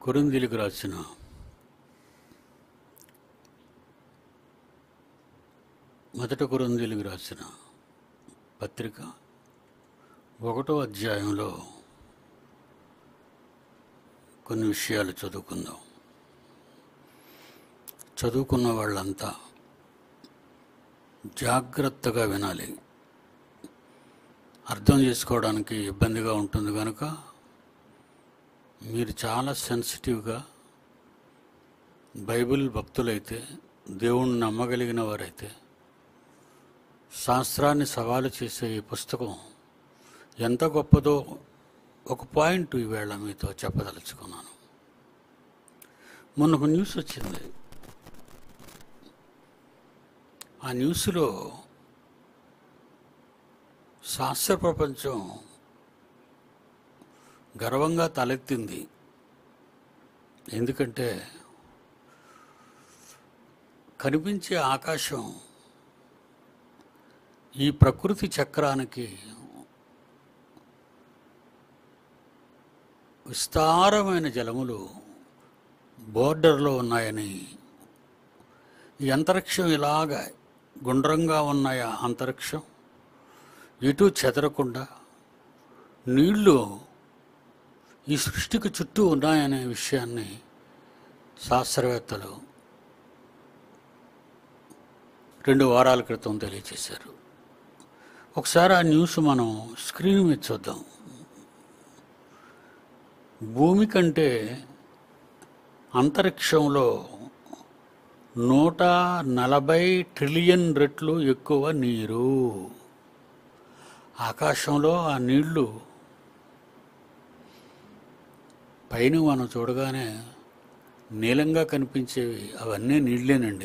కొరిందీలకు రాసిన మొదట కొరిందీలకు రాసిన పత్రిక ఒకటో అధ్యాయంలో కొన్ని విషయాలు చదువుకుందాం చదువుకున్న వాళ్ళంతా జాగ్రత్తగా వినాలి అర్థం చేసుకోవడానికి ఇబ్బందిగా ఉంటుంది కనుక మీరు చాలా సెన్సిటివ్గా బైబిల్ భక్తులైతే దేవుణ్ణి నమ్మగలిగిన వారైతే శాస్త్రాన్ని సవాలు చేసే ఈ పుస్తకం ఎంత గొప్పదో ఒక పాయింట్ ఈవేళ మీతో చెప్పదలుచుకున్నాను మొన్న ఒక న్యూస్ వచ్చింది ఆ న్యూస్లో శాస్త్ర ప్రపంచం గర్వంగా తలెత్తింది ఎందుకంటే కనిపించే ఆకాశం ఈ ప్రకృతి చక్రానికి విస్తారమైన జలములు బోర్డర్లో ఉన్నాయని ఈ అంతరిక్షం ఇలాగ గుండ్రంగా ఉన్నాయా అంతరిక్షం ఎటు చెదరకుండా నీళ్లు ఈ సృష్టికి చుట్టూ ఉన్నాయనే విషయాన్ని శాస్త్రవేత్తలు రెండు వారాల క్రితం తెలియజేశారు ఒకసారి ఆ న్యూస్ మనం స్క్రీన్ మీద చూద్దాం భూమి కంటే అంతరిక్షంలో నూట నలభై ట్రిలియన్ రెట్లు ఎక్కువ నీరు ఆకాశంలో ఆ నీళ్లు పైన మనం చూడగానే నీలంగా కనిపించేవి అవన్నీ నీళ్ళేనండి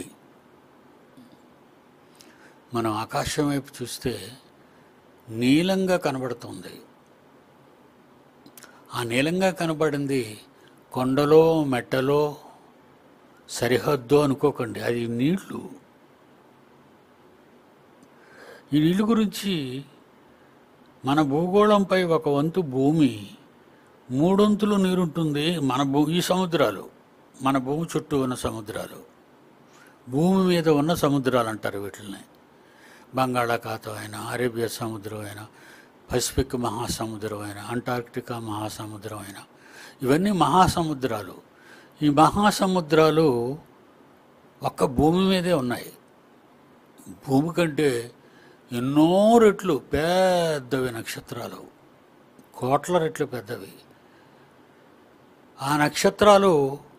మనం ఆకాశం వైపు చూస్తే నీలంగా కనబడుతుంది ఆ నీలంగా కనబడింది కొండలో మెట్టలో సరిహద్దు అనుకోకండి అది నీళ్లు ఈ నీళ్ళు గురించి మన భూగోళంపై ఒక వంతు భూమి మూడొంతులు నీరుంటుంది మన భూ ఈ సముద్రాలు మన భూమి చుట్టూ ఉన్న సముద్రాలు భూమి మీద ఉన్న సముద్రాలు అంటారు వీటిని బంగాళాఖాతం అయినా అరేబియా సముద్రం అయినా పసిఫిక్ మహాసముద్రం అయినా అంటార్క్టికా మహాసముద్రం అయినా ఇవన్నీ మహాసముద్రాలు ఈ మహాసముద్రాలు ఒక్క భూమి మీదే ఉన్నాయి భూమి కంటే ఎన్నో రెట్లు పెద్దవి నక్షత్రాలు కోట్ల రెట్లు పెద్దవి ఆ నక్షత్రాలు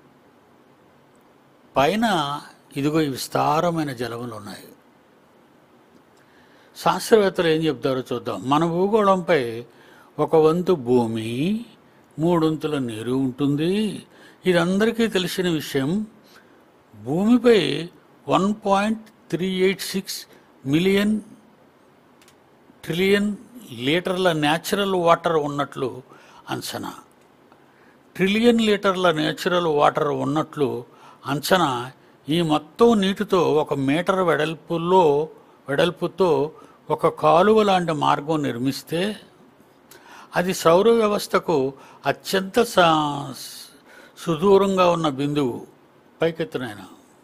పైన ఇదిగో ఈ విస్తారమైన జలములు ఉన్నాయి శాస్త్రవేత్తలు ఏం చెప్తారో చూద్దాం మన భూగోళంపై ఒక వంతు భూమి మూడొంతుల నీరు ఉంటుంది ఇది అందరికీ తెలిసిన విషయం భూమిపై one point three eight six million trillion లీటర్ల న్యాచురల్ వాటర్ ఉన్నట్లు అంచనా ట్రిలియన్ లీటర్ల నేచురల్ వాటర్ ఉన్నట్లు అంచనా ఈ మొత్తం నీటితో ఒక మీటర్ వెడల్పులో వెడల్పుతో ఒక కాలువ లాంటి మార్గం నిర్మిస్తే అది సౌర వ్యవస్థకు అత్యంత స- సుదూరంగా ఉన్న బిందువు పైకెత్తునైనా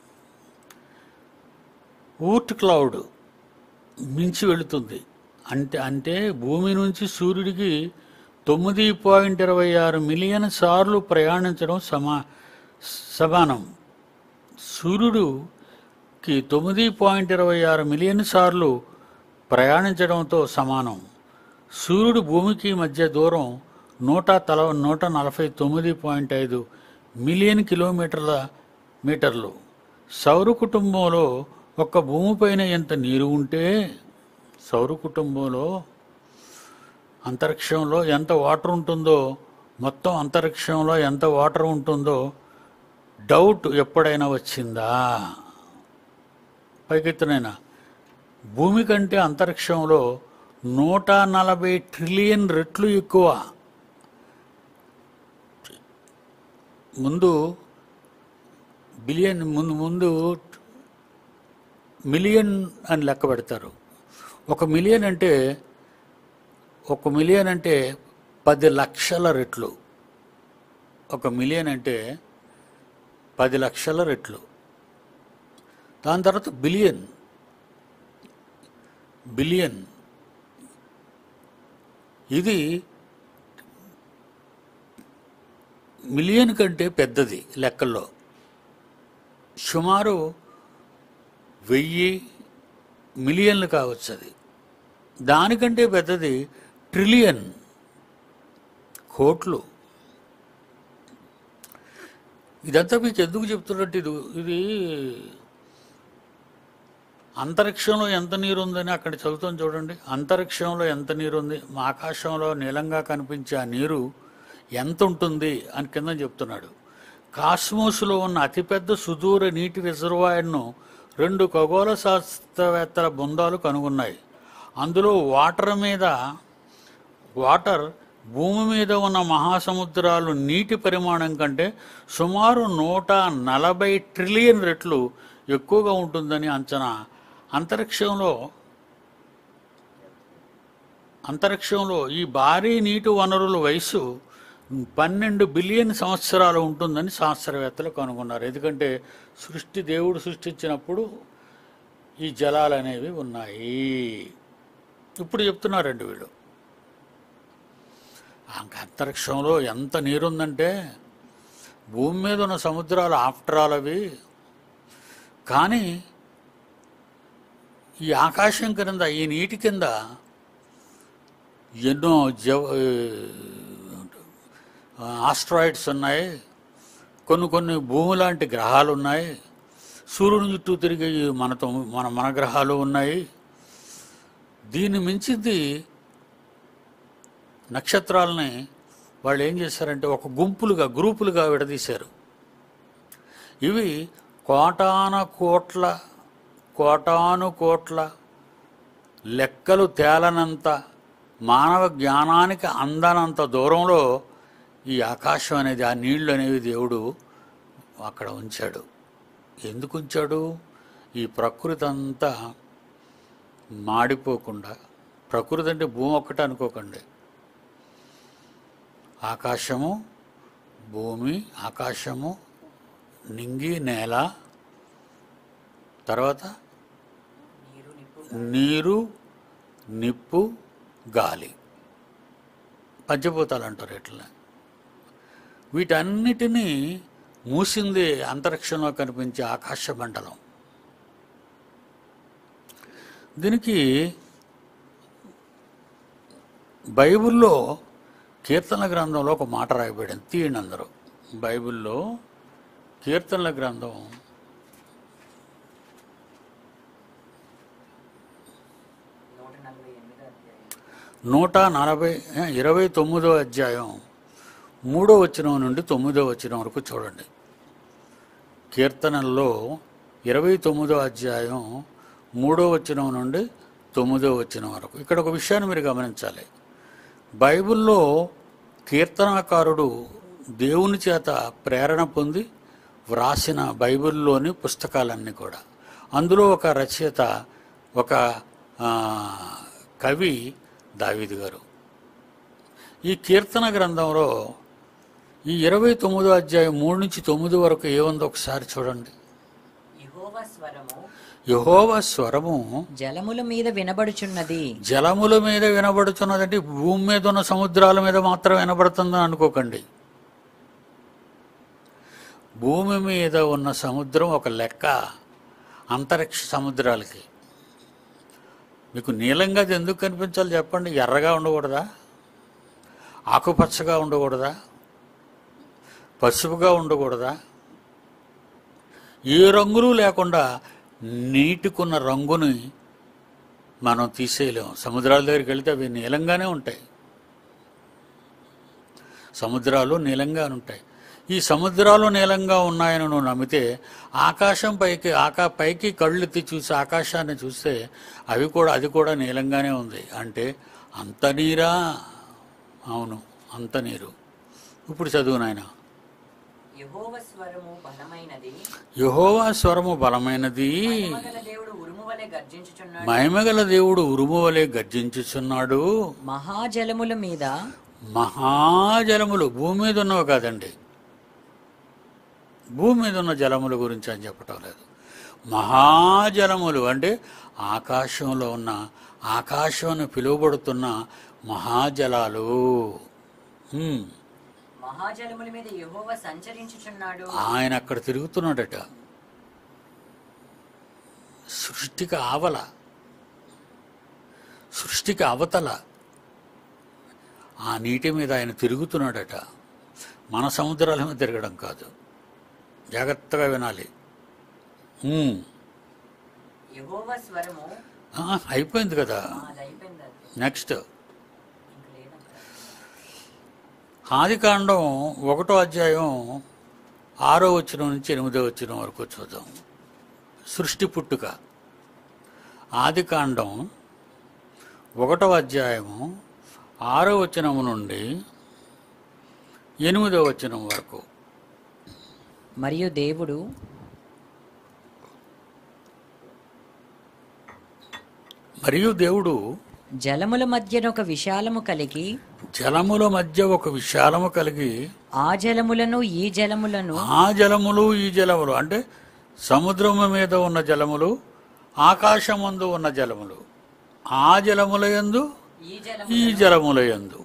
ఊర్ట్ క్లౌడ్ మించి వెళుతుంది అంటే అంటే భూమి నుంచి సూర్యుడికి తొమ్మిది పాయింట్ ఇరవై ఆరు మిలియన్ సార్లు ప్రయాణించడం సమా సమానం సూర్యుడుకి తొమ్మిది పాయింట్ ఇరవై ఆరు మిలియన్ సార్లు ప్రయాణించడంతో సమానం సూర్యుడు భూమికి మధ్య దూరం నూట తల నూట నలభై తొమ్మిది పాయింట్ ఐదు మిలియన్ కిలోమీటర్ల మీటర్లు సౌర కుటుంబంలో ఒక్క భూమిపైన ఎంత నీరు ఉంటే సౌర కుటుంబంలో అంతరిక్షంలో ఎంత వాటర్ ఉంటుందో మొత్తం అంతరిక్షంలో ఎంత వాటర్ ఉంటుందో డౌట్ ఎప్పుడైనా వచ్చిందా పైకెత్తునైనా భూమి కంటే అంతరిక్షంలో నూట నలభై ట్రిలియన్ రెట్లు ఎక్కువ ముందు బిలియన్ ముందు ముందు మిలియన్ అని లెక్క పెడతారు ఒక మిలియన్ అంటే ఒక మిలియన్ అంటే పది లక్షల రెట్లు ఒక మిలియన్ అంటే పది లక్షల రెట్లు దాని తర్వాత బిలియన్ బిలియన్ ఇది మిలియన్ కంటే పెద్దది లెక్కల్లో సుమారు వెయ్యి మిలియన్లు కావచ్చు అది దానికంటే పెద్దది ట్రిలియన్ కోట్లు ఇదంతా మీకు ఎందుకు చెప్తున్నట్టు ఇది ఇది అంతరిక్షంలో ఎంత నీరు ఉందని అక్కడ చదువుతాం చూడండి అంతరిక్షంలో ఎంత నీరు ఉంది మా ఆకాశంలో నీలంగా కనిపించే ఆ నీరు ఎంత ఉంటుంది అని కింద చెప్తున్నాడు కాస్మోస్లో ఉన్న అతిపెద్ద సుదూర నీటి రిజర్వాయర్ను రెండు ఖగోళ శాస్త్రవేత్తల బృందాలు కనుగొన్నాయి అందులో వాటర్ మీద వాటర్ భూమి మీద ఉన్న మహాసముద్రాలు నీటి పరిమాణం కంటే సుమారు నూట నలభై ట్రిలియన్ రెట్లు ఎక్కువగా ఉంటుందని అంచనా అంతరిక్షంలో అంతరిక్షంలో ఈ భారీ నీటి వనరుల వయసు పన్నెండు బిలియన్ సంవత్సరాలు ఉంటుందని శాస్త్రవేత్తలు కనుగొన్నారు ఎందుకంటే సృష్టి దేవుడు సృష్టించినప్పుడు ఈ జలాలు అనేవి ఉన్నాయి ఇప్పుడు చెప్తున్నారండి వీళ్ళు ఆ అంతరిక్షంలో ఎంత నీరుందంటే భూమి మీద ఉన్న సముద్రాలు ఆఫ్టర్ ఆల్ అవి కానీ ఈ ఆకాశం కింద ఈ నీటి కింద ఎన్నో జవ ఆస్ట్రాయిడ్స్ ఉన్నాయి కొన్ని కొన్ని భూమి లాంటి గ్రహాలు ఉన్నాయి సూర్యుని చుట్టూ తిరిగే ఈ మనతో మన మన గ్రహాలు ఉన్నాయి దీన్ని మించింది నక్షత్రాలని వాళ్ళు ఏం చేశారంటే ఒక గుంపులుగా గ్రూపులుగా విడదీశారు ఇవి కోటాన కోట్ల కోటాను కోట్ల లెక్కలు తేలనంత మానవ జ్ఞానానికి అందనంత దూరంలో ఈ ఆకాశం అనేది ఆ నీళ్లు అనేవి దేవుడు అక్కడ ఉంచాడు ఎందుకు ఉంచాడు ఈ ప్రకృతి అంతా మాడిపోకుండా ప్రకృతి అంటే భూమి ఒక్కటే అనుకోకండి ఆకాశము భూమి ఆకాశము నింగి నేల తర్వాత నీరు నిప్పు నీరు నిప్పు గాలి పంచభూతాలు అంటారు ఇట్లా వీటన్నిటినీ మూసింది అంతరిక్షంలో కనిపించే ఆకాశ మండలం దీనికి బైబిల్లో కీర్తన గ్రంథంలో ఒక మాట రాయబడింది తీయండి అందరూ బైబిల్లో కీర్తనల గ్రంథం నూట నలభై ఎనిమిదో అధ్యాయం నూట నలభై ఏ, ఇరవై తొమ్మిదో అధ్యాయం మూడో వచనం నుండి తొమ్మిదో వచనం వరకు చూడండి కీర్తనల్లో ఇరవై తొమ్మిదో అధ్యాయం మూడో వచనం నుండి తొమ్మిదో వచనం వరకు ఇక్కడ ఒక విషయాన్ని మీరు గమనించాలి బైబిల్లో కీర్తనాకారుడు దేవుని చేత ప్రేరణ పొంది వ్రాసిన బైబిల్లోని పుస్తకాలన్నీ కూడా అందులో ఒక రచయిత ఒక ఆ, కవి దావీదు గారు ఈ కీర్తన గ్రంథంలో ఈ ఇరవై తొమ్మిదో అధ్యాయం మూడు నుంచి తొమ్మిది వరకు ఏముందో ఒకసారి చూడండి యెహోవా స్వరము యహోవ స్వరము జలముల మీద వినబడుచున్నది జలముల మీద వినబడుతున్నదంటే భూమి మీద ఉన్న సముద్రాల మీద మాత్రం వినబడుతుందని అనుకోకండి భూమి మీద ఉన్న సముద్రం ఒక లెక్క అంతరిక్ష సముద్రాలకి మీకు నీలంగా అది ఎందుకు కనిపించాలి చెప్పండి ఎర్రగా ఉండకూడదా ఆకుపచ్చగా ఉండకూడదా పసుపుగా ఉండకూడదా ఏ రంగులు లేకుండా నీటికున్న రంగుని మనం తీసేయలేం సముద్రాల దగ్గరికి వెళితే అవి నీలంగానే ఉంటాయి సముద్రాలు నీలంగా ఉంటాయి ఈ సముద్రాలు నీలంగా ఉన్నాయని నువ్వు నమ్మితే ఆకాశం పైకి ఆకా పైకి కళ్ళు ఎత్తి చూసి ఆకాశాన్ని చూస్తే అవి కూడా అది కూడా నీలంగానే ఉంది అంటే అంత నీరా అవును అంత నీరు ఇప్పుడు చదువు నాయన యెహోవా స్వరము బలమైనది యహోవా స్వరము బలమైనది మహిమగల దేవుడు ఉరుము వలె గర్జించుచున్నాడు మహిమగల దేవుడు ఉరుము వలె గర్జించుచున్నాడు మహాజలముల మీద మహాజలములు భూమి మీద ఉన్నవి కాదండి భూమి మీద ఉన్న జలముల గురించి అని చెప్పటం లేదు మహాజలములు అంటే ఆకాశంలో ఉన్న ఆకాశం అని పిలువబడుతున్న మహాజలాలు హ్మ్. మహాజలముల మీద యెహోవ సంచరించుచున్నాడు ఆయన అక్కడ తిరుగుతున్నాడట సృష్టికి ఆవల సృష్టికి అవతల ఆ నీటి మీద ఆయన తిరుగుతున్నాడట మన సముద్రాల మీద తిరగడం కాదు జాగ్రత్తగా వినాలి ఉమ్. యెహోవ స్వరము ఆ, అయిపోయింది కదా ఆ, అది అయిపోయింది అది నెక్స్ట్ ఇంక లేదంట ఆదికాండం ఒకటో అధ్యాయం ఆరో వచ్చిన నుంచి ఎనిమిదో వచ్చిన వరకు చూద్దాం సృష్టి పుట్టుక ఆదికాండం ఒకటో అధ్యాయము ఆరో వచనము నుండి ఎనిమిదో వచనం వరకు మరియు దేవుడు మరియు దేవుడు జలముల మధ్యన ఒక విశాలము కలిగి జలముల మధ్య ఒక విశాలము కలిగి ఆ జలములను ఈ జలములను ఆ జలములు ఈ జలములు అంటే సముద్రము మీద ఉన్న జలములు ఆకాశమందు ఉన్న జలములు ఆ జలముల యందు ఈ జలము ఈ జలముల యందు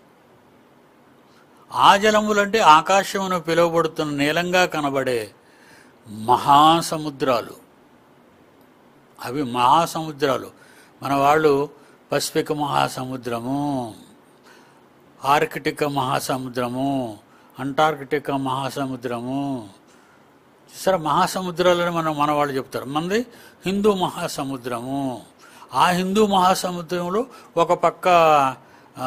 ఆ జలములంటే ఆకాశమును పిలువబడుతున్న నీలంగా కనబడే మహాసముద్రాలు అవి మహాసముద్రాలు మన వాళ్ళు పసిఫిక్ మహాసముద్రము ఆర్కిటిక్ మహాసముద్రము అంటార్కిటిక్ మహాసముద్రము సరే మహాసముద్రాలని మనం మన వాళ్ళు చెప్తారు మనది హిందూ మహాసముద్రము ఆ హిందూ మహాసముద్రంలో ఒక పక్క ఆ,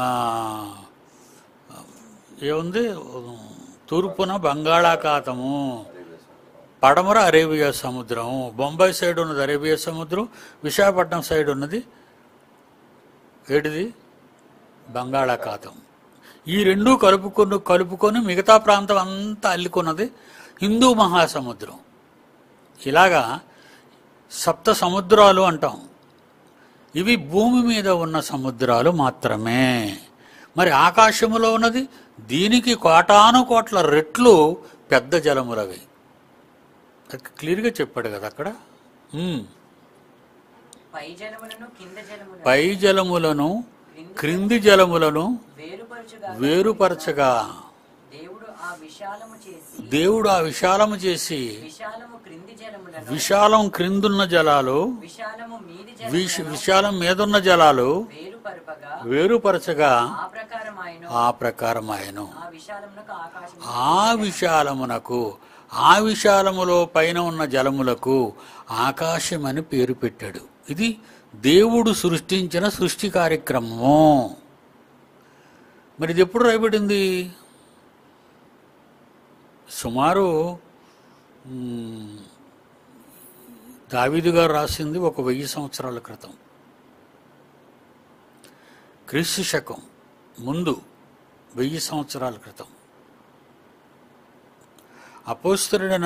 ఏముంది తూర్పున బంగాళాఖాతము పడమర అరేబియా సముద్రం బొంబాయి సైడ్ ఉన్నది అరేబియా సముద్రం విశాఖపట్నం సైడ్ ఉన్నది ఏటిది బంగాళాఖాతం ఈ రెండు కలుపుకొని కలుపుకొని మిగతా ప్రాంతం అంతా అల్లుకున్నది హిందూ మహాసముద్రం ఇలాగా సప్త సముద్రాలు అంటాం ఇవి భూమి మీద ఉన్న సముద్రాలు మాత్రమే మరి ఆకాశములో ఉన్నది దీనికి కోటాను కోట్ల రెట్లు పెద్ద జలములవి అది క్లియర్గా చెప్పాడు కదా అక్కడ ఉమ్. పై జలములను కింద జలములను పై జలములను క్రింది జలములను వేరుపరచుగా వేరుపరచగా దేవుడు ఆ విశాలము చేసి దేవుడు ఆ విశాలము చేసి విశాలము క్రింది జలములను విశాలం క్రిందున్న జలాలు విశాలము మీది విశ జలములను విశాలం మీదున్న జలాలు వేరుపరపగా వేరుపరచగా ఆ ప్రకారం ఆయన ఆ ప్రకారం ఆయను ఆ విశాలమునకు ఆకాశం ఆ విశాలమునకు ఆ విశాలములో పైన ఉన్న జలములకు ఆకాశం అని పేరు పెట్టాడు ఇది దేవుడు సృష్టించిన సృష్టి కార్యక్రమము మరి ఇది ఎప్పుడు రాయబడింది సుమారు మ్, దావీదు గారు రాసింది ఒక వెయ్యి సంవత్సరాల క్రితం క్రీస్తు శకం ముందు వెయ్యి సంవత్సరాల క్రితం అపోస్తరుడైన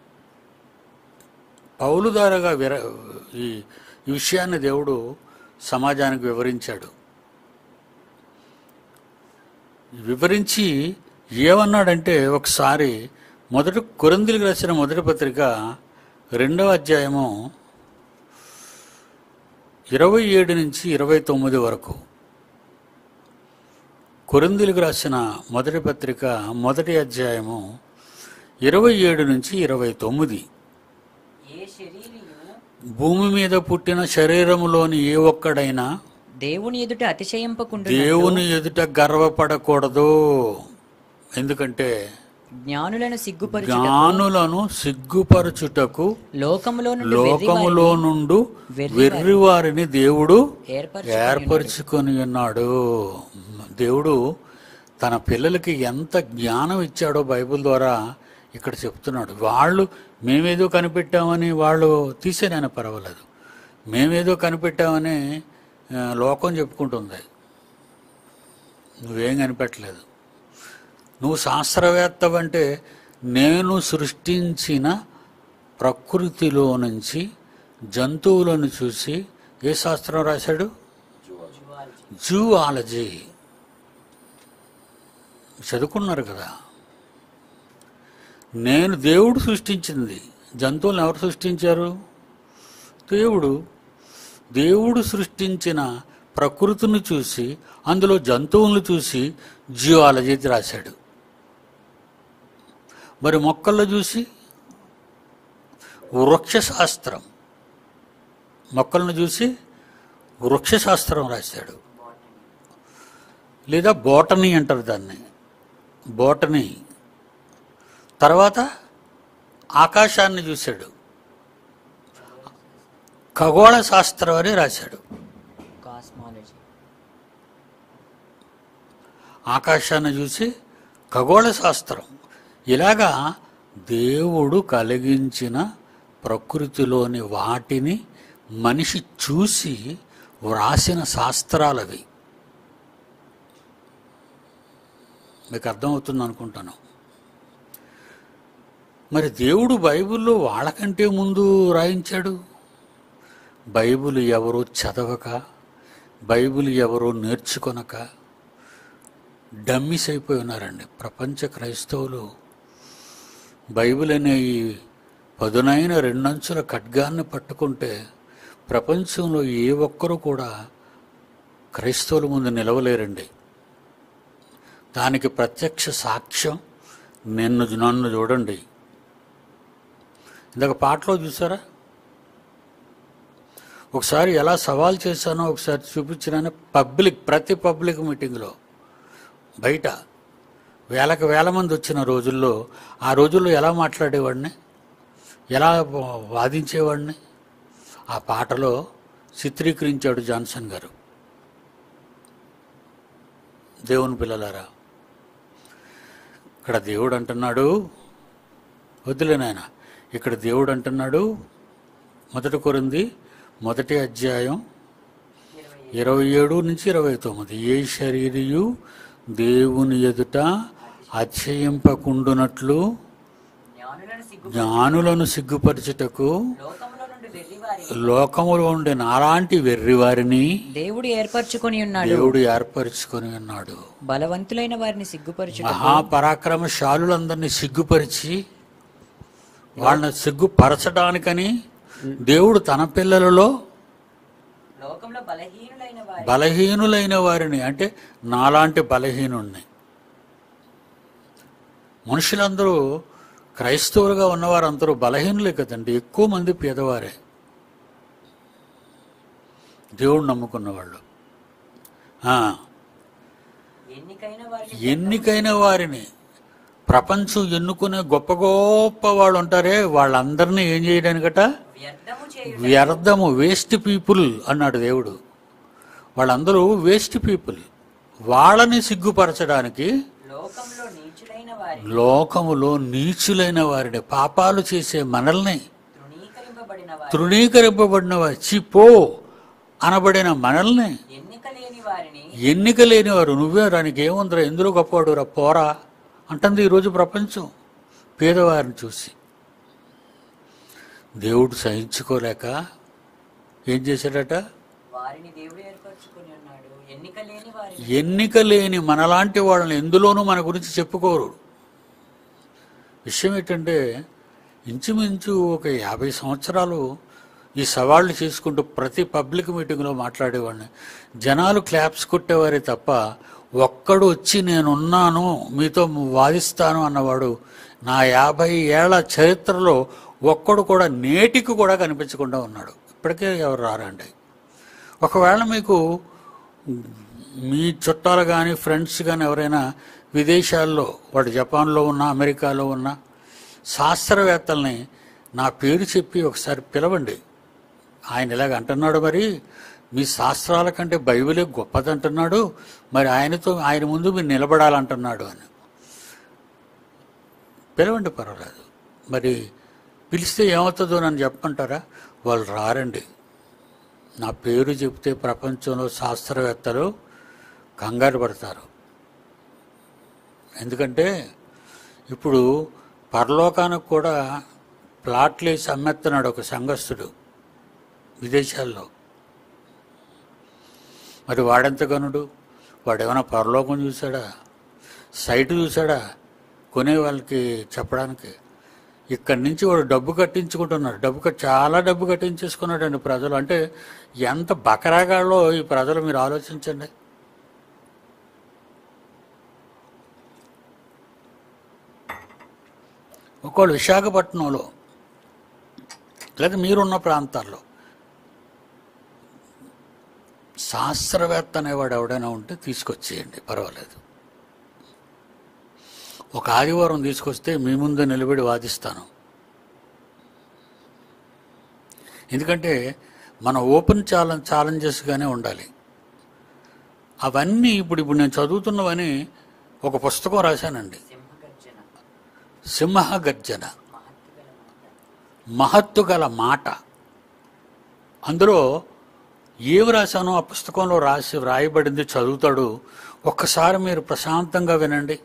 పౌలు ద్వారాగా విర ఈ ఈ విషయాన్ని దేవుడు సమాజానికి వివరించాడు వివరించి ఏమన్నాడంటే ఒకసారి మొదటి కొరిందులకు రాసిన మొదటి పత్రిక రెండవ అధ్యాయము ఇరవై ఏడు నుంచి ఇరవై తొమ్మిది వరకు కొరిందులకు రాసిన మొదటి పత్రిక మొదటి అధ్యాయము ఇరవై ఏడు నుంచి ఇరవై తొమ్మిది ఏ శరీరియు భూమి మీద పుట్టిన శరీరములోని ఏ ఒక్కడైనా దేవుని ఎదుట అతిశయింపకుండా దేవుని ఎదుట గర్వపడకూడదు ఎందుకంటే జ్ఞానులను సిగ్గుపరుచు జ్ఞానులను సిగ్గుపరచుటకు లోకములో నుండి లోకములో నుండు వెర్రి వెర్రివారిని దేవుడు ఏర్పరచు ఏర్పరచుకొని ఉన్నాడు దేవుడు తన పిల్లలకి ఎంత జ్ఞానం ఇచ్చాడో బైబిల్ ద్వారా ఇక్కడ చెప్తున్నాడు వాళ్ళు మేమేదో కనిపెట్టామని వాళ్ళు తీసేనైనా పర్వాలేదు మేమేదో కనిపెట్టామని ఆ, లోకం చెప్పుకుంటుంది నువ్వేం కనిపెట్టలేదు నువ్వు శాస్త్రవేత్తవంటే నేను సృష్టించిన ప్రకృతిలో నుంచి జంతువులను చూసి ఏ శాస్త్రం రాశాడు జూవాలజీ చదువుకున్నారు కదా నేను దేవుడు సృష్టించింది జంతువులను ఎవరు సృష్టించారు దేవుడు దేవుడు సృష్టించిన ప్రకృతిని చూసి అందులో జంతువులను చూసి జియాలజీ రాశాడు మరి మొక్కల్లో చూసి వృక్షశాస్త్రం మొక్కలను చూసి వృక్షశాస్త్రం రాశాడు లేదా బోటనీ అంటారు దాన్ని బోటనీ తర్వాత ఆకాశాన్ని చూశాడు ఖగోళ శాస్త్రం అని రాశాడు కాస్మాలజీ ఆకాశాన్ని చూసి ఖగోళ శాస్త్రం ఇలాగా దేవుడు కలిగించిన ప్రకృతిలోని వాటిని మనిషి చూసి వ్రాసిన శాస్త్రాలవి మీకు అర్థమవుతుంది అనుకుంటాను మరి దేవుడు బైబిల్లో వాళ్ళకంటే ముందు రాయించాడు బైబిల్ ఎవరో చదవక బైబిల్ ఎవరో నేర్చుకొనక డమ్మిస్ అయిపోయి ఉన్నారండి ప్రపంచ క్రైస్తవులు బైబిల్ అనే ఈ పదునైన రెండంచుల ఖడ్గాన్ని పట్టుకుంటే ప్రపంచంలో ఏ ఒక్కరూ కూడా క్రైస్తవుల ముందు నిలవలేరండి దానికి ప్రత్యక్ష సాక్ష్యం నిన్ను నన్ను చూడండి ఇందాక పాటలో చూసారా ఒకసారి ఎలా సవాల్ చేశానో ఒకసారి చూపించినాను పబ్లిక్ ప్రతి పబ్లిక్ మీటింగ్లో బయట వేలకు వేల మంది వచ్చిన రోజుల్లో ఆ రోజుల్లో ఎలా మాట్లాడేవాడిని ఎలా వాదించేవాడిని ఆ పాటలో చిత్రీకరించాడు జాన్సన్ గారు దేవుని పిల్లలారా ఇక్కడ దేవుడు అంటున్నాడు వద్దులే నాయన ఇక్కడ దేవుడు అంటున్నాడు మొదటి కొరింది మొదటి అధ్యాయం ఇరవై ఏడు నుంచి ఇరవై తొమ్మిది ఏ శరీరియు దేవుని ఎదుట అతిశయింపకుండునట్లు జ్ఞానులను సిగ్గు జ్ఞానులను సిగ్గుపరచుటకు లోకములో నుండి వెర్రివారి లోకములో ఉండే నాలాంటి వెర్రివారిని దేవుడు ఏర్పరచుకొని ఉన్నాడు దేవుడు ఏర్పరచుకొని ఉన్నాడు బలవంతులైన వారిని సిగ్గుపరచుట మహాపరాక్రమశాలులందరినీ సిగ్గుపరిచి వాళ్ళని సిగ్గుపరచడానికని దేవుడు తన పిల్లలలో లోకంలో బలహీనులైన వారి బలహీనులైన వారిని అంటే నాలాంటి బలహీనుణ్ణి మనుషులందరూ క్రైస్తవులుగా ఉన్నవారందరూ బలహీనులే కదండి ఎక్కువ మంది పేదవారే దేవుడు నమ్ముకున్న వాళ్ళు ఆ, ఎన్నికైన వారిని ఎన్నికైన వారిని ప్రపంచం ఎన్నుకునే గొప్ప గొప్ప వాళ్ళు ఉంటారే వాళ్ళందరినీ ఏం చేయడానికట వ్యర్థము చేయు వ్యర్థము వేస్ట్ పీపుల్ అన్నాడు దేవుడు వాళ్ళందరూ వేస్ట్ పీపుల్ వాళ్ళని సిగ్గుపరచడానికి లోకంలో నీచులైన వారి లోకములో నీచులైన వారిని పాపాలు చేసే మనల్ని తృణీకరింపబడిన వారి తృణీకరింపబడిన వారి చిపో అనబడిన మనల్ని ఎన్నిక లేని వారిని ఎన్నిక లేని వారు నువ్వే దానికి ఏముందిరా ఎందులో గొప్పవాడు రా పోరా అంటుంది ఈరోజు ప్రపంచం పేదవారిని చూసి దేవుడు సహించుకోలేక ఏం చేశాడట వారిని దేవుడు ఏర్పరచుకొని ఉన్నాడు ఎన్నిక లేని వారిని ఎన్నిక లేని మనలాంటి వాళ్ళని ఎందులోనూ మన గురించి చెప్పుకోరు విషయం ఏంటంటే ఇంచుమించు ఒక యాభై సంవత్సరాలు ఈ సవాళ్ళు చేసుకుంటూ ప్రతి పబ్లిక్ మీటింగ్లో మాట్లాడేవాడిని జనాలు క్లాప్స్ కొట్టేవారే తప్ప ఒక్కడు వచ్చి నేనున్నాను మీతో వాదిస్తాను అన్నవాడు నా యాభై ఏళ్ల చరిత్రలో ఒక్కడు కూడా నేటికి కూడా కనిపించకుండా ఉన్నాడు ఇప్పటికే ఎవరు రారండి ఒకవేళ మీకు మీ చుట్టాలు కానీ ఫ్రెండ్స్ కానీ ఎవరైనా విదేశాల్లో వాడు జపాన్లో ఉన్న అమెరికాలో ఉన్న శాస్త్రవేత్తల్ని నా పేరు చెప్పి ఒకసారి పిలవండి ఆయన ఇలాగ అంటున్నాడు మరి మీ శాస్త్రాల కంటే బైబిలే గొప్పదంటున్నాడు మరి ఆయనతో ఆయన ముందు మీరు నిలబడాలంటున్నాడు అని పిలవండి పర్వాలేదు మరి పిలిస్తే ఏమవుతుందో నన్ను చెప్పమంటారా వాళ్ళు రారండి నా పేరు చెప్తే ప్రపంచంలో శాస్త్రవేత్తలు కంగారు పడతారు ఎందుకంటే ఇప్పుడు పరలోకానికి కూడా ప్లాట్లు వేసి అమ్మేస్తున్నాడు ఒక సంఘస్థుడు విదేశాల్లో మరి వాడెంత గనుడు వాడేమైనా పరలోకం చూశాడా సైట్ చూశాడా కొనే వాళ్ళకి చెప్పడానికి ఇక్కడి నుంచి వాడు డబ్బు కట్టించుకుంటున్నాడు డబ్బు కట్- చాలా డబ్బు కట్టించేసుకున్నాడండి ప్రజలు అంటే ఎంత బకరాగాళ్ళో ఈ ప్రజలు మీరు ఆలోచించండి ఒకళ్ళు విశాఖపట్నంలో లేదా మీరున్న ప్రాంతాల్లో శాస్త్రవేత్త అనేవాడు ఎవడైనా ఉంటే తీసుకొచ్చేయండి పర్వాలేదు ఒక ఆదివారం తీసుకొస్తే మీ ముందు నిలబడి వాదిస్తాను ఎందుకంటే మన ఓపెన్ ఛాలెంజ్ ఛాలెంజెస్గానే ఉండాలి అవన్నీ ఇప్పుడు ఇప్పుడు నేను చదువుతున్నవని ఒక పుస్తకం రాశానండి సింహగర్జన సింహ గర్జన మహత్తుగల మాట మహత్తు గల మాట అందులో ఏమి రాశానో ఆ పుస్తకంలో రాసి వ్రాయబడింది చదువుతాడు ఒక్కసారి మీరు ప్రశాంతంగా వినండి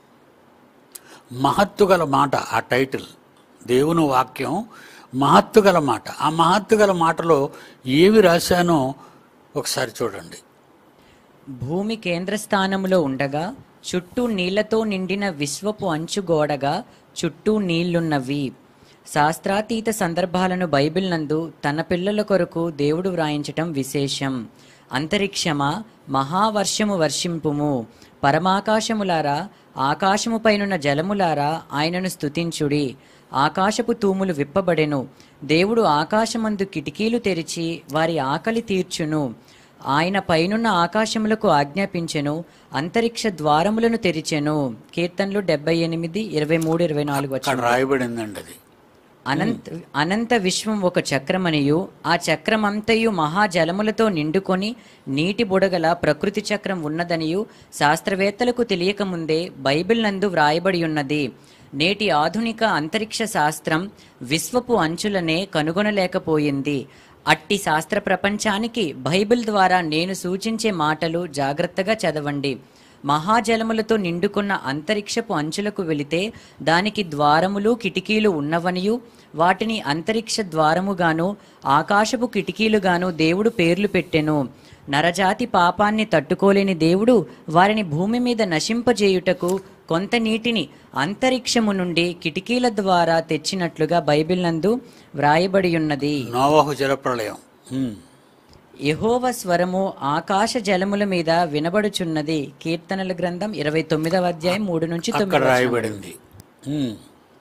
మహత్తు గల మాట ఆ టైటిల్ దేవుని వాక్యం మహత్తు గల మాట ఆ మహత్తు గల మాటలో ఏమి రాశానో ఒకసారి చూడండి భూమి కేంద్రస్థానములో ఉండగా చుట్టూ నీళ్లతో నిండిన విశ్వపు అంచు గోడగా చుట్టూ నీళ్లున్నవి శాస్త్రాతీత సందర్భాలను బైబిల్ నందు తన పిల్లల కొరకు దేవుడు వ్రాయించటం విశేషం అంతరిక్షమా మహావర్షము వర్షింపుము పరమాకాశములారా ఆకాశము పైనున్న జలములారా ఆయనను స్తుతించుడి ఆకాశపు తూములు విప్పబడెను దేవుడు ఆకాశమందు కిటికీలు తెరిచి వారి ఆకలి తీర్చును ఆయన పైనున్న ఆకాశములకు ఆజ్ఞాపించెను అంతరిక్ష ద్వారములను తెరిచెను కీర్తనలు డెబ్బై ఎనిమిది ఇరవై మూడు ఇరవై నాలుగు అక్కడ వచ్చిన రాయబడిందండి అది అనంత అనంత విశ్వం ఒక చక్రమనియు ఆ చక్రమంతయు మహాజలములతో నిండుకొని నీటి బుడగల ప్రకృతి చక్రం ఉన్నదనియు శాస్త్రవేత్తలకు తెలియకముందే బైబిల్ నందు వ్రాయబడి ఉన్నది నేటి ఆధునిక అంతరిక్ష శాస్త్రం విశ్వపు అంచులనే కనుగొనలేకపోయింది అట్టి శాస్త్ర ప్రపంచానికి బైబిల్ ద్వారా నేను సూచించే మాటలు జాగ్రత్తగా చదవండి మహాజలములతో నిండుకున్న అంతరిక్షపు అంచులకు వెళితే దానికి ద్వారములు కిటికీలు ఉన్నవనియు వాటిని అంతరిక్ష ద్వారముగాను ఆకాశపు కిటికీలుగాను దేవుడు పేర్లు పెట్టెను నరజాతి పాపాన్ని తట్టుకోలేని దేవుడు వారిని భూమి మీద నశింపజేయుటకు కొంత నీటిని అంతరిక్షము నుండి కిటికీల ద్వారా తెచ్చినట్లుగా బైబిల్ నందు వ్రాయబడి ఉన్నది నోవాహు జలప్రళయం ఉమ్. యెహోవ స్వరము ఆకాశ జలముల మీద వినబడుచున్నది కీర్తనల గ్రంథం ఇరవై తొమ్మిదవ అధ్యాయం మూడు నుంచి అక్కడ తొమ్మిది రాయబడింది ఉమ్.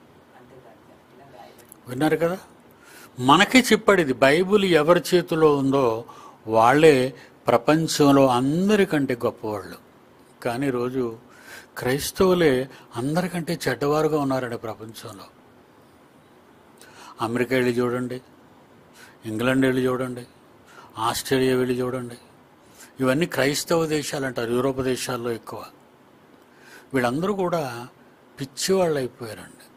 విన్నారు కదా మనకి చెప్పడిది బైబిల్ ఎవరి చేతిలో ఉందో వాళ్ళే ప్రపంచంలో అందరికంటే గొప్పవాళ్ళు కానీ ఈరోజు క్రైస్తవులే అందరికంటే చెడ్డవారుగా ఉన్నారండి ప్రపంచంలో అమెరికా వెళ్ళి చూడండి ఇంగ్లాండ్ వెళ్ళి చూడండి ఆస్ట్రేలియా వెళ్ళి చూడండి ఇవన్నీ క్రైస్తవ దేశాలు అంటారు యూరోప్ దేశాల్లో ఎక్కువ వీళ్ళందరూ కూడా పిచ్చివాళ్ళు అయిపోయారండి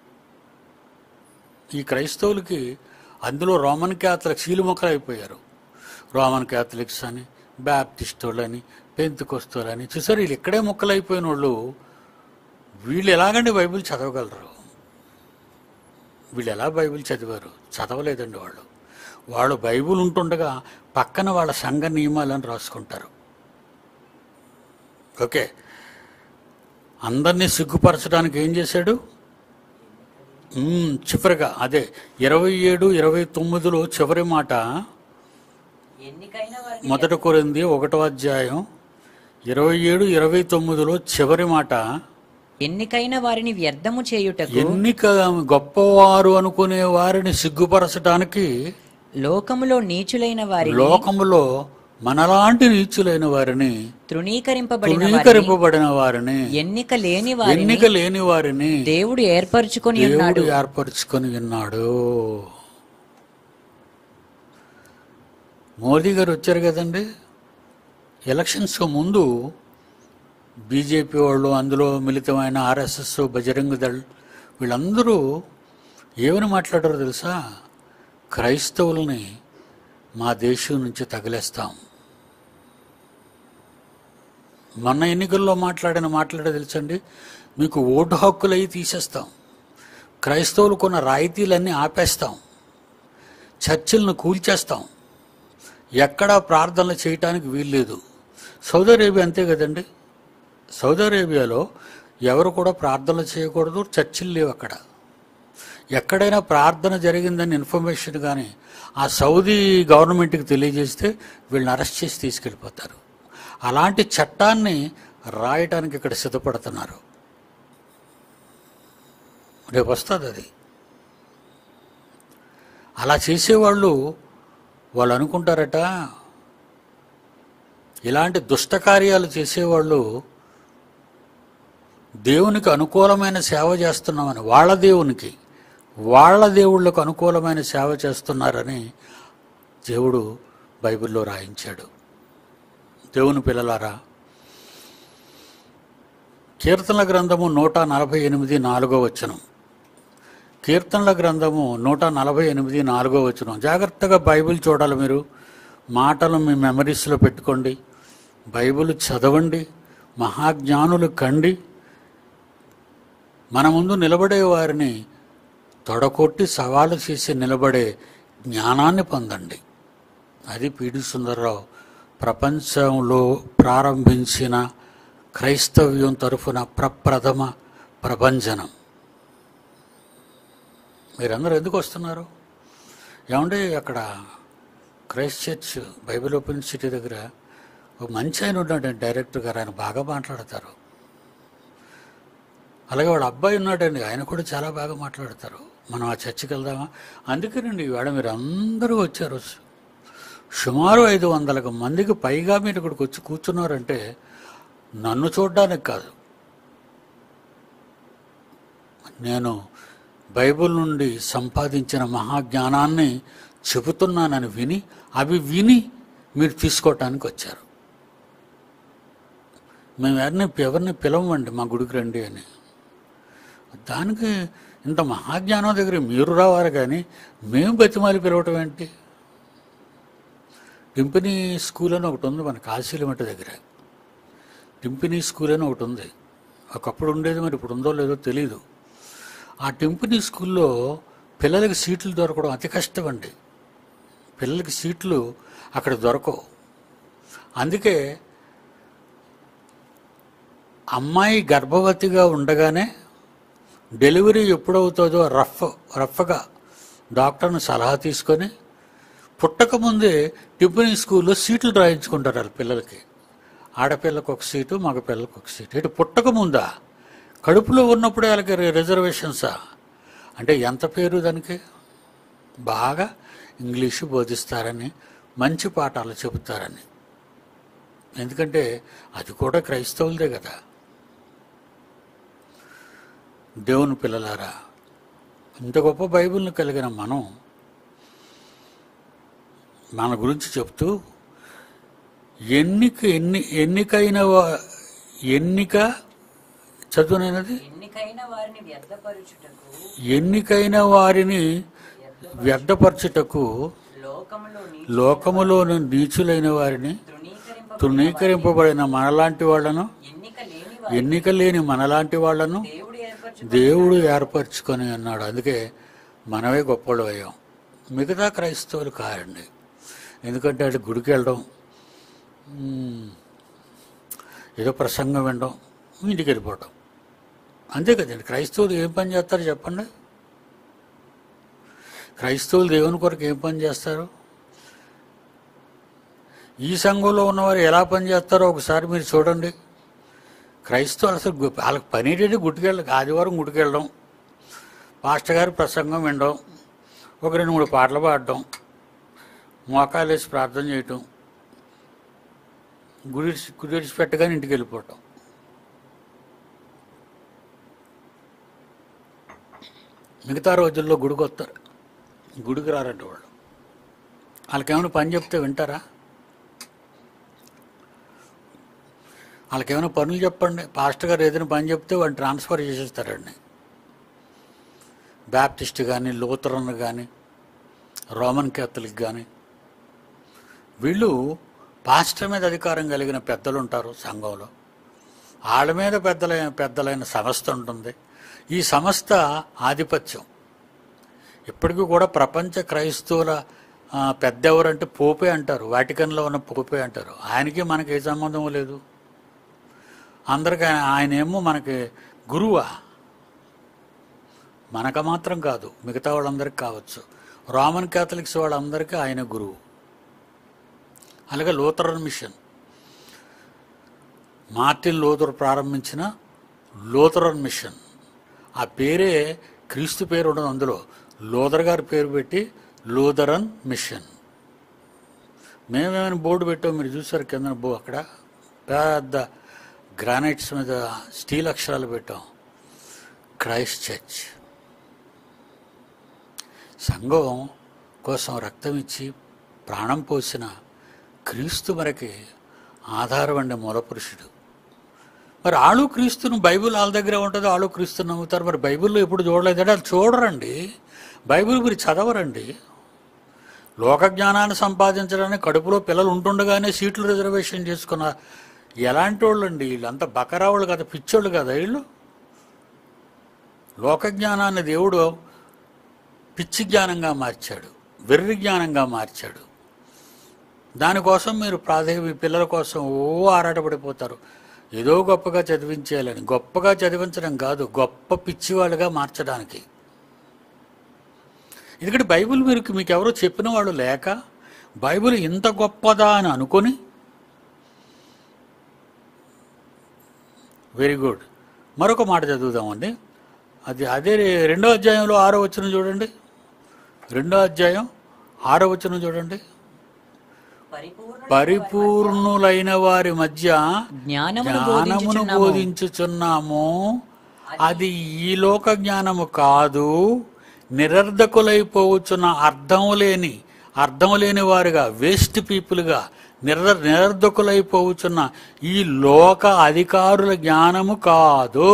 ఈ క్రైస్తవులకి అందులో రోమన్ క్యాథలిక్స్ సీలు మొక్కలు అయిపోయారు రోమన్ క్యాథలిక్స్ అని బ్యాప్టిస్టులని పెంతుకొస్తులని చూసారు వీళ్ళు ఇక్కడే మొక్కలు అయిపోయిన వాళ్ళు వీళ్ళు ఎలాగండి బైబిల్ చదవగలరు వీళ్ళు ఎలా బైబిల్ చదివారు చదవలేదండి వాళ్ళు వాళ్ళు బైబిల్ ఉంటుండగా పక్కన వాళ్ళ సంఘ నియమాలను రాసుకుంటారు ఓకే అందరినీ సిగ్గుపరచడానికి ఏం చేశాడు మ్మ్, చివరిగా అదే ఇరవై ఏడు ఇరవై తొమ్మిదిలో చివరి మాట ఎన్నికైన వారిని మొదట కొరింది ఒకటో అధ్యాయం ఇరవై ఏడు ఇరవై తొమ్మిదిలో చివరి మాట ఎన్నికైన వారిని వ్యర్థము చేయుటకు ఎన్నిక గొప్పవారు అనుకునే వారిని సిగ్గుపరచడానికి లోకములో నీచులైన వారిని లోకములో మనలాంటి నీచులైన వారిని తృణీకరింపబడిన వారిని తృణీకరింపబడిన వారిని ఎన్నిక లేని వారిని ఎన్నిక లేని వారిని దేవుడు ఏర్పరచుకొని ఉన్నాడు దేవుడు ఏర్పరచుకొని ఉన్నాడు మోదీ గారు వచ్చారు కదండి ఎలక్షన్స్కు ముందు బీజేపీ వాళ్ళు అందులో మిళితమైన ఆర్ఎస్ఎస్ బజరంగ దళ్ వీళ్ళందరూ ఏమని మాట్లాడారో తెలుసా క్రైస్తవుల్ని మా దేశం నుంచి తగిలేస్తాం మొన్న ఎన్నికల్లో మాట్లాడిన మాట్లాడే తెలుసండి మీకు ఓటు హక్కులు అవి తీసేస్తాం క్రైస్తవులు కొన్న రాయితీలన్నీ ఆపేస్తాం చర్చిలను కూల్చేస్తాం ఎక్కడా ప్రార్థనలు చేయటానికి వీల్లేదు సౌదీ అరేబియా అంతే కదండి సౌదీ అరేబియాలో ఎవరు కూడా ప్రార్థనలు చేయకూడదు చర్చిలు లేవు అక్కడ ఎక్కడైనా ప్రార్థన జరిగిందని ఇన్ఫర్మేషన్ కానీ ఆ సౌదీ గవర్నమెంట్కి తెలియజేస్తే వీళ్ళని అరెస్ట్ చేసి తీసుకెళ్ళిపోతారు అలాంటి చట్టాన్ని రాయటానికి ఇక్కడ సిద్ధపడుతున్నారు రేపు వస్తుంది అది అలా చేసేవాళ్ళు వాళ్ళు అనుకుంటారట ఇలాంటి దుష్ట కార్యాలు చేసేవాళ్ళు దేవునికి అనుకూలమైన సేవ చేస్తున్నామని వాళ్ళ దేవునికి వాళ్ళ దేవుళ్ళకు అనుకూలమైన సేవ చేస్తున్నారని దేవుడు బైబిల్లో రాయించాడు దేవుని పిల్లలారా కీర్తనల గ్రంథము నూట నలభై ఎనిమిది నాలుగో వచనం కీర్తనల గ్రంథము నూట నలభై ఎనిమిది నాలుగో వచనం జాగ్రత్తగా బైబిల్ చూడాలి మీరు మాటలు మీ మెమరీస్లో పెట్టుకోండి బైబిల్ చదవండి మహాజ్ఞానులు కండి మన ముందు నిలబడే వారిని తొడకొట్టి సవాలు చేసి నిలబడే జ్ఞానాన్ని పొందండి అది పిడి సుందరరావు ప్రపంచంలో ప్రారంభించిన క్రైస్తవ్యం తరఫున ప్రప్రథమ ప్రభంజనం మీరందరూ ఎందుకు వస్తున్నారు ఏమంటే అక్కడ Christ church Bible open city దగ్గర ఒక మంచి ఆయన ఉన్నాడు డైరెక్టర్ గారు ఆయన బాగా మాట్లాడతారు అలాగే వాళ్ళ అబ్బాయి ఉన్నాడండి ఆయన కూడా చాలా బాగా మాట్లాడతారు మనం ఆ చర్చికి వెళ్దామా అందుకేనండి ఈవేళ మీరు అందరూ వచ్చారు సుమారు ఐదు వందలకు మందికి పైగా మీరు ఇక్కడికి వచ్చి కూర్చున్నారంటే నన్ను చూడడానికి కాదు నేను బైబిల్ నుండి సంపాదించిన మహాజ్ఞానాన్ని చెబుతున్నానని విని అవి విని మీరు తీసుకోవటానికి వచ్చారు మేము ఎవరిని ఎవరిని పిలవండి మా గుడికి రండి అని దానికి ఇంత మహాజ్ఞానం దగ్గర మీరు రావారు కానీ మేము బతిమాలి పిలవటం ఏంటి టింపిని స్కూల్ అని ఒకటి ఉంది మన కాశీలమట్ట దగ్గర టింపిని స్కూల్ అని ఒకటి ఉంది ఒకప్పుడు ఉండేది మరి ఇప్పుడు ఉందో లేదో తెలీదు ఆ టింపిని స్కూల్లో పిల్లలకి సీట్లు దొరకడం అతి కష్టం అండి పిల్లలకి సీట్లు అక్కడ దొరకవు అందుకే అమ్మాయి గర్భవతిగా ఉండగానే డెలివరీ ఎప్పుడవుతుందో రఫ్ రఫ్గా డాక్టర్ని సలహా తీసుకొని పుట్టకముందే టిఫిన్ స్కూల్లో సీట్లు రాయించుకుంటారు వాళ్ళ పిల్లలకి ఆడపిల్లకి ఒక సీటు మగ పిల్లలకు ఒక సీటు ఇటు పుట్టకముందా కడుపులో ఉన్నప్పుడే వాళ్ళకి రి- రిజర్వేషన్సా అంటే ఎంత పేరు దానికి బాగా ఇంగ్లీషు బోధిస్తారని మంచి పాఠాలు చెబుతారని ఎందుకంటే అది కూడా క్రైస్తవులదే కదా దేవుని పిల్లలారా ఇంత గొప్ప బైబిల్ని కలిగిన మనం మన గురించి చెప్తూ ఎన్నిక ఎన్ని ఎన్నికైన వా- ఎన్నిక చదువునైనది ఎన్నికైన వారిని వ్యర్థపరుచుటకు ఎన్నికైన వారిని వ్యర్థపరచుటకు లోకములో లోకములోని నీచులైన వారిని తృణీకరింప తృణీకరింపబడిన మనలాంటి వాళ్లను ఎన్నిక లేని ఎన్నిక లేని మనలాంటి వాళ్లను దేవుడు ఏర్పరచు దేవుడు ఏర్పరచుకొని అన్నాడు అందుకే మనమే గొప్పలు అయ్యాం మిగతా క్రైస్తవులు కారండి ఎందుకంటే అటు గుడికి వెళ్ళడం మ్మ్, ఏదో ప్రసంగం వినడం ఇంటికి వెళ్ళిపోవడం అంతే కదండి క్రైస్తవులు ఏం పని చేస్తారు చెప్పండి క్రైస్తవులు దేవుని కొరకు ఏం పని చేస్తారు ఈ సంఘంలో ఉన్నవారు ఎలా పని చేస్తారో ఒకసారి మీరు చూడండి క్రైస్తవులు అసలు గు- వాళ్ళకి పని ఏంటంటే గుడికెళ్ళ ఆదివారం గుడికెళ్ళడం పాస్టర్ గారి ప్రసంగం వినడం ఒక రెండు మూడు పాటలు పాడడం మోకాలు వేసి ప్రార్థన చేయటం గుడి గుడి విడిచిపెట్టగానే ఇంటికి వెళ్ళిపోవటం మిగతా రోజుల్లో గుడికి వస్తారు గుడికి రారంట వాళ్ళు వాళ్ళకేమైనా పని చెప్తే వింటారా వాళ్ళకేమైనా పనులు చెప్పండి పాస్టర్ గారు ఏదైనా పని చెప్తే వాడిని ట్రాన్స్ఫర్ చేసేస్తారండి బ్యాప్టిస్ట్ కానీ లూథరన్ కానీ రోమన్ క్యాథలిక్ కానీ వీళ్ళు పాస్టర్ మీద అధికారం కలిగిన పెద్దలు ఉంటారు సంఘంలో వాళ్ళ మీద పెద్దలైన పెద్దలైన సంస్థ ఉంటుంది ఈ సంస్థ ఆధిపత్యం ఇప్పటికీ కూడా ప్రపంచ క్రైస్తవుల ఆ, పెద్ద ఎవరంటే పోపే అంటారు వాటికన్లో ఉన్న పోపే అంటారు ఆయనకి మనకి ఏ సంబంధం లేదు అందరికి ఆయన- ఆయన ఏమో మనకి గురువా మనకు మాత్రం కాదు మిగతా వాళ్ళందరికీ కావచ్చు రోమన్ క్యాథలిక్స్ వాళ్ళందరికీ ఆయన గురువు అలాగే లూథరన్ మిషన్ మార్టిన్ లూథర్ ప్రారంభించిన లూథరన్ మిషన్ ఆ పేరే క్రీస్తు పేరు ఉండదు అందులో లూథర్ గారి పేరు పెట్టి లూథరన్ మిషన్ మేమేమైనా బోర్డు పెట్టాం మీరు చూసారు కింద బో అక్కడ పెద్ద గ్రానైట్స్ మీద స్టీల్ అక్షరాలు పెట్టాం క్రైస్ట్ చర్చ్ సంఘం కోసం రక్తం ఇచ్చి ప్రాణం పోసిన క్రీస్తు మనకి ఆధారం అండి మూలపురుషుడు మరి ఆಳು క్రీస్తును బైబిల్ వాళ్ళ దగ్గర ఉంటుంది ఆಳು క్రీస్తుని నమ్ముతారు మరి బైబిల్లో ఎప్పుడు చూడలేదంటే అది చూడరండి బైబిల్ మీరు చదవరండి లోక జ్ఞానాన్ని సంపాదించడానికి కడుపులో పిల్లలు ఉంటుండగానే సీట్లు రిజర్వేషన్ చేసుకున్న ఎలాంటి వాళ్ళు అండి వీళ్ళంతా బకరావులు కదా పిచ్చోళ్ళు కదా వీళ్ళు లోక జ్ఞానాన్ని దేవుడు పిచ్చి జ్ఞానంగా మార్చాడు వెర్రి జ్ఞానంగా మార్చాడు దానికోసం మీరు ప్రాధాన్య మీ పిల్లల కోసం ఓ ఆరాటపడిపోతారు ఏదో గొప్పగా చదివించేయాలని గొప్పగా చదివించడం కాదు గొప్ప పిచ్చివాళ్ళుగా మార్చడానికి ఎందుకంటే బైబిల్ మీరు మీకు ఎవరో చెప్పిన వాళ్ళు లేక బైబిల్ ఇంత గొప్పదా అని అనుకొని వెరీ గుడ్ మరొక మాట చదువుదామండి అది అదే రెండో అధ్యాయంలో ఆరో వచనం చూడండి రెండో అధ్యాయం ఆరో వచనం చూడండి పరిపూర్ణ పరిపూర్ణులైన వారి మధ్య జ్ఞానమును జ్ఞానమును బోధించుచున్నాము. బోధించుచున్నాము అది ఈ లోక జ్ఞానము కాదు నిరర్ధకులైపోవచ్చున్న అర్థం లేని అర్థం లేని వారుగా వేస్ట్ పీపుల్గా నిర నిరర్ధకులైపోవచ్చున్న ఈ లోక అధికారుల జ్ఞానము కాదు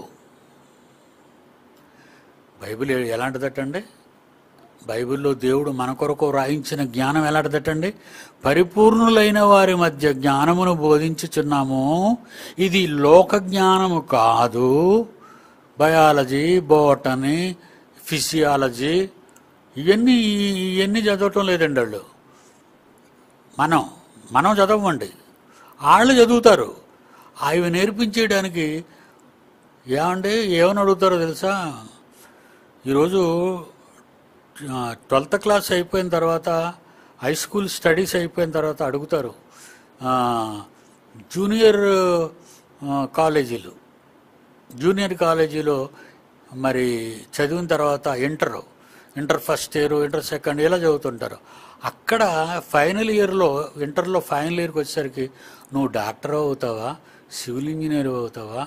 బైబిల్ ఎలాంటిదటండి బైబిల్లో దేవుడు మన కొరకు రాయించిన జ్ఞానం ఎలాంటిదటండి పరిపూర్ణులైన వారి మధ్య జ్ఞానమును బోధించుచున్నాము ఇది లోక జ్ఞానము కాదు బయాలజీ బోటనీ ఫిజియాలజీ ఇవన్నీ ఇవన్నీ చదవటం లేదండి వాళ్ళు మనం మనం చదవండి వాళ్ళు చదువుతారు అవి నేర్పించేయడానికి ఏమండి ఏమని అడుగుతారో తెలుసా ఈరోజు ట్వెల్త్ క్లాస్ అయిపోయిన తర్వాత హై స్కూల్ స్టడీస్ అయిపోయిన తర్వాత అడుగుతారు ఆ, జూనియర్ ఆ, కాలేజీలు జూనియర్ కాలేజీలో మరి చదివిన తర్వాత inter inter first year inter second ఇలా చదువుతుంటారు అక్కడ ఫైనల్ ఇయర్లో ఇంటర్లో ఫైనల్ ఇయర్కి వచ్చేసరికి నువ్వు డాక్టర్ అవుతావా సివిల్ ఇంజనీర్ అవుతావా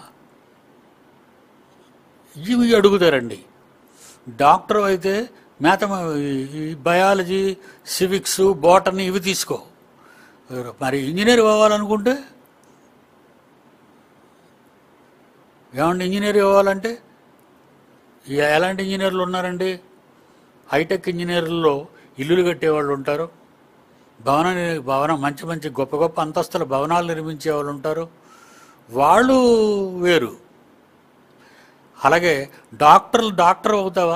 ఇవి అడుగుతారండి డాక్టర్ అయితే మ్యాథమ ఈ బయాలజీ సివిక్స్ బోటనీ ఇవి తీసుకో మరి ఇంజనీర్ అవ్వాలనుకుంటే ఏమండి ఇంజనీర్ అవ్వాలంటే ఎ- ఎలాంటి ఇంజనీర్లు ఉన్నారండి హైటెక్ ఇంజనీర్లలో ఇల్లులు కట్టేవాళ్ళు ఉంటారు భవన నిర్- భవనం మంచి మంచి గొప్ప గొప్ప అంతస్తుల భవనాలు నిర్మించే వాళ్ళు ఉంటారు వాళ్ళు వేరు అలాగే డాక్టర్లు డాక్టర్ అవుతావా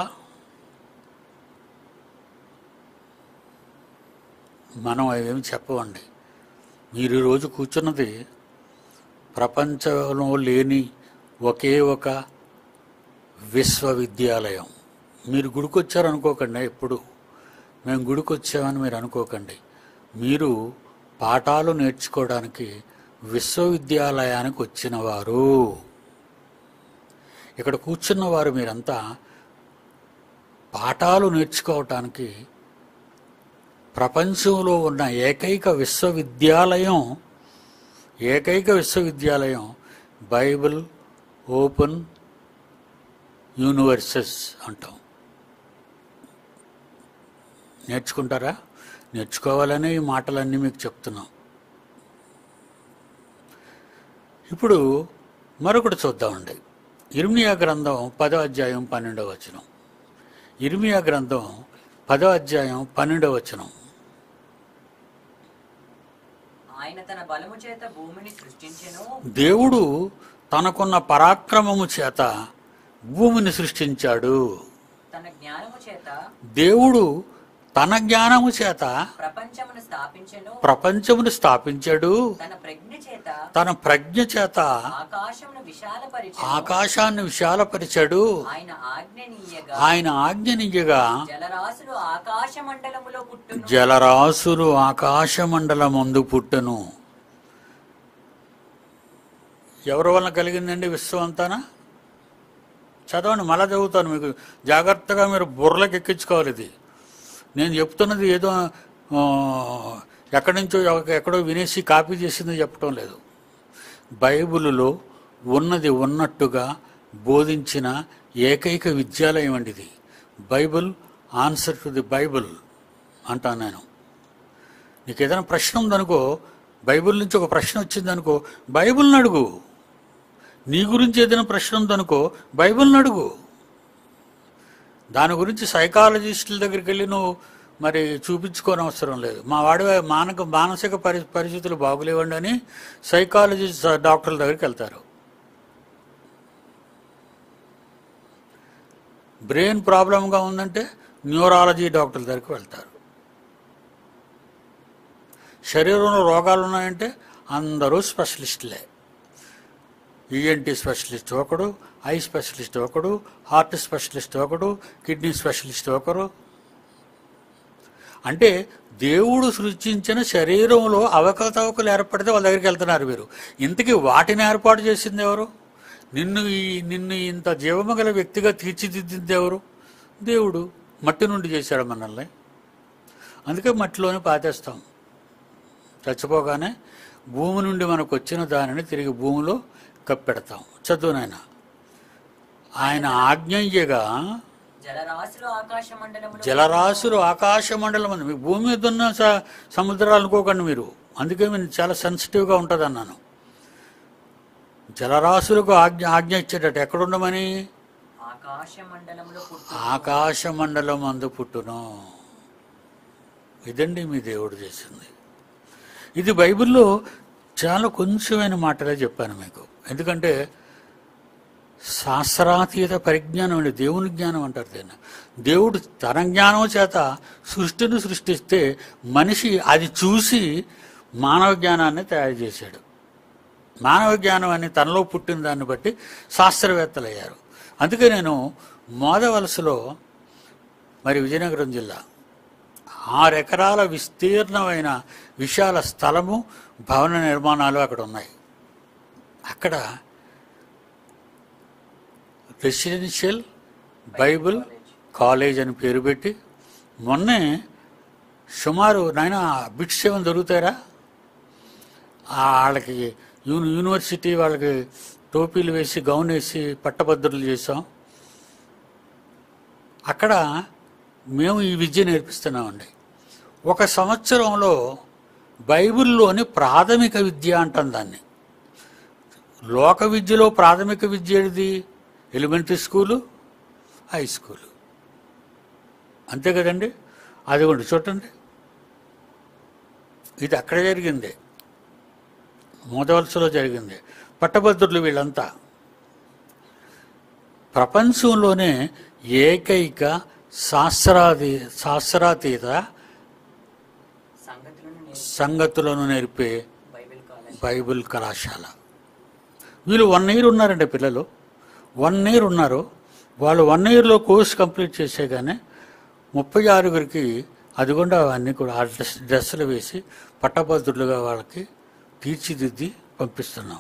మనం అవేమి చెప్పవండి మీరు ఈరోజు కూర్చున్నది ప్రపంచంలో లేని ఒకే ఒక విశ్వవిద్యాలయం మీరు గుడికొచ్చారు అనుకోకండి ఎప్పుడు మేము గుడికి వచ్చామని మీరు అనుకోకండి మీరు పాఠాలు నేర్చుకోవడానికి విశ్వవిద్యాలయానికి వచ్చిన వారు ఇక్కడ కూర్చున్న వారు మీరంతా పాఠాలు నేర్చుకోవటానికి ప్రపంచంలో ఉన్న ఏకైక విశ్వవిద్యాలయం ఏకైక విశ్వవిద్యాలయం బైబిల్ ఓపెన్ యూనివర్సెస్ అంటాం నేర్చుకుంటారా నేర్చుకోవాలనే ఈ మాటలన్నీ మీకు చెప్తున్నాం ఇప్పుడు మరొకటి చూద్దామండి ఇర్మియా గ్రంథం పదో అధ్యాయం పన్నెండవ వచనం ఇర్మియా గ్రంథం పదో అధ్యాయం పన్నెండవ వచనం ఆయన తన బలము చేత భూమిని సృష్టించెను దేవుడు తనకున్న పరాక్రమము చేత భూమిని సృష్టించాడు తన జ్ఞానము చేత దేవుడు తన జ్ఞానము చేత ప్రపంచమును స్థాపించెను ప్రపంచమును స్థాపించాడు తన ప్రజ్ఞ చేత తన ప్రజ్ఞ చేత ఆకాశమును విశాలపరిచెను ఆకాశాన్ని విశాలపరిచాడు ఆయన ఆజ్ఞనీయగా ఆయన ఆజ్ఞనియగా జలరాశులు ఆకాశ మండలములో పుట్టును జలరాశులు ఆకాశమండలమందు పుట్టెను ఎవరి వలన కలిగిందండి విశ్వం అంతానా చదవండి మళ్ళా చదువుతాను మీకు జాగ్రత్తగా మీరు బుర్రలకు ఎక్కించుకోవాలి ఇది నేను చెప్తున్నది ఏదో ఆ, ఎక్కడి నుంచో ఎక్క- ఎక్కడో వినేసి కాపీ చేసింది చెప్పడం లేదు బైబిలులో ఉన్నది ఉన్నట్టుగా బోధించిన ఏకైక విద్యాలయం అండి ఇది Bible answer to the Bible అంటాను నేను నీకు ఏదైనా ప్రశ్న ఉందనుకో బైబిల్ నుంచి ఒక ప్రశ్న వచ్చిందనుకో బైబిల్ని అడుగు నీ గురించి ఏదైనా ప్రశ్న ఉందనుకో బైబిల్ని అడుగు దాని గురించి సైకాలజిస్టుల దగ్గరికి వెళ్ళి నువ్వు మరి చూపించుకోని అవసరం లేదు మా వాడి మానక మానసిక పరి పరిస్థితులు బాగులేవండి అని సైకాలజిస్ట్ డాక్టర్ల దగ్గరికి వెళ్తారు బ్రెయిన్ ప్రాబ్లంగా ఉందంటే న్యూరాలజీ డాక్టర్ల దగ్గరికి వెళ్తారు శరీరంలో రోగాలు ఉన్నాయంటే అందరూ స్పెషలిస్టులే ఈఎన్టీ స్పెషలిస్ట్ ఒకడు ఐ స్పెషలిస్ట్ ఒకడు హార్ట్ స్పెషలిస్ట్ ఒకడు కిడ్నీ స్పెషలిస్ట్ ఒకరు అంటే దేవుడు సృష్టించిన శరీరంలో అవకతవకలు ఏర్పడితే వాళ్ళ దగ్గరికి వెళ్తున్నారు మీరు ఇంతకీ వాటిని ఏర్పాటు చేసింది ఎవరు నిన్ను ఈ నిన్ను ఇంత జీవము గల వ్యక్తిగా తీర్చిదిద్దింది ఎవరు దేవుడు మట్టి నుండి చేశాడు మనల్ని అందుకే మట్టిలోనే పాతేస్తాం చచ్చిపోగానే భూమి నుండి మనకు వచ్చిన దానిని తిరిగి భూమిలో కప్పెడతాం చదువు నాయన ఆయన ఆజ్ఞయ్యగా జలరాశులు ఆకాశ మండలములో జలరాశులు ఆకాశ మండలం ఉంది మీకు భూమి మీద ఉన్న స- సముద్రాలు అనుకోకండి మీరు అందుకే నేను చాలా సెన్సిటివ్గా ఉంటుంది అన్నాను జలరాశులకు ఆజ్ఞ ఆజ్ఞ ఇచ్చేటట్టు ఎక్కడుండమని ఆకాశ మండలములో పుట్టు ఆకాశ మండలం అందు పుట్టును ఇదండి మీ దేవుడు చేసింది ఇది బైబిల్లో చాలా కొంచెమైన మాటలే చెప్పాను మీకు ఎందుకంటే శాస్త్రాతీత పరిజ్ఞానం అండి దేవుని జ్ఞానం అంటారు దీన్ని దేవుడు తన జ్ఞానం చేత సృష్టిని సృష్టిస్తే మనిషి అది చూసి మానవ జ్ఞానాన్ని తయారు చేశాడు మానవ జ్ఞానం అని తనలో పుట్టిన దాన్ని బట్టి శాస్త్రవేత్తలు అయ్యారు అందుకే నేను మోదవలసలో మరి విజయనగరం జిల్లా ఆరు ఎకరాల విస్తీర్ణమైన విశాల స్థలము భవన నిర్మాణాలు అక్కడ ఉన్నాయి అక్కడ రెసిడెన్షియల్ బైబిల్ కాలేజ్ అని పేరు పెట్టి మొన్నే సుమారు నాయన బిట్స్ ఏమైనా దొరుకుతారా ఆ వాళ్ళకి యూని యూనివర్సిటీ వాళ్ళకి టోపీలు వేసి గౌన్ వేసి పట్టభద్రులు చేసాం అక్కడ మేము ఈ విద్య నేర్పిస్తున్నామండి ఒక సంవత్సరంలో బైబిల్లోని ప్రాథమిక విద్య అంటాం దాన్ని లోక విద్యలో ప్రాథమిక విద్య ఏది ఎలిమెంటరీ స్కూలు హై స్కూలు అంతే కదండి అదిగోండి చూడండి ఇది అక్కడ జరిగింది మోదవలసలో జరిగింది పట్టభద్రులు వీళ్ళంతా ప్రపంచంలోనే ఏకైక శాస్త్రాది శాస్త్రాతీత సంగతులను నేను సంగతులను నేర్పే బైబిల్ కాలేజ్ బైబిల్ కళాశాల వీళ్ళు వన్ ఇయర్ ఉన్నారండి పిల్లలు వన్ ఇయర్ ఉన్నారు వాళ్ళు వన్ ఇయర్లో కోర్స్ కంప్లీట్ చేసేగానే ముప్పై ఆరుగురికి అదిగొండా అవన్నీ కూడా ఆ డ్రెస్ డ్రెస్సులు వేసి పట్టభద్రులుగా వాళ్ళకి తీర్చిదిద్ది పంపిస్తున్నాం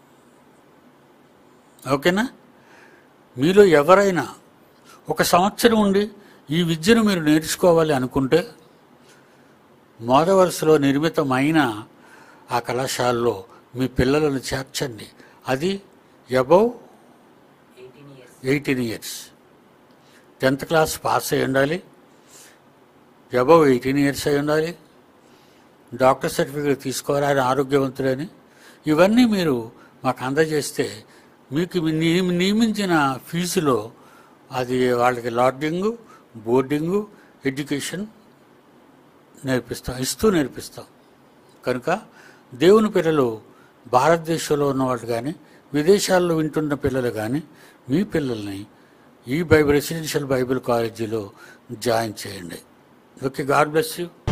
ఓకేనా మీలో ఎవరైనా ఒక సంవత్సరం ఉండి ఈ విద్యను మీరు నేర్చుకోవాలి అనుకుంటే మోదవలసలో నిర్మితమైన ఆ కళాశాలలో మీ పిల్లలను చేర్చండి అది above eighteen years eighteen years tenth class pass అయి ఉండాలి అబౌవ్ ఎయిటీన్ ఇయర్స్ అయి ఉండాలి డాక్టర్ సర్టిఫికేట్ తీసుకోవాలి ఆయన ఆరోగ్యవంతుడని ఇవన్నీ మీరు మాకు అందజేస్తే మీకు మీ నియమి- నియమించిన ఫీజులో అది వాళ్ళకి లాడ్జింగు బోర్డింగు ఎడ్యుకేషన్ నేర్పిస్తాం ఇస్తూ నేర్పిస్తాం కనుక దేవుని పిల్లలు భారతదేశంలో ఉన్నవాళ్ళు కానీ విదేశాల్లో వింటున్న పిల్లలు కానీ మీ పిల్లల్ని ఈ బైబిల్ రెసిడెన్షియల్ బైబిల్ కాలేజీలో జాయిన్ చేయండి ఓకే గాడ్ బ్లెస్ యూ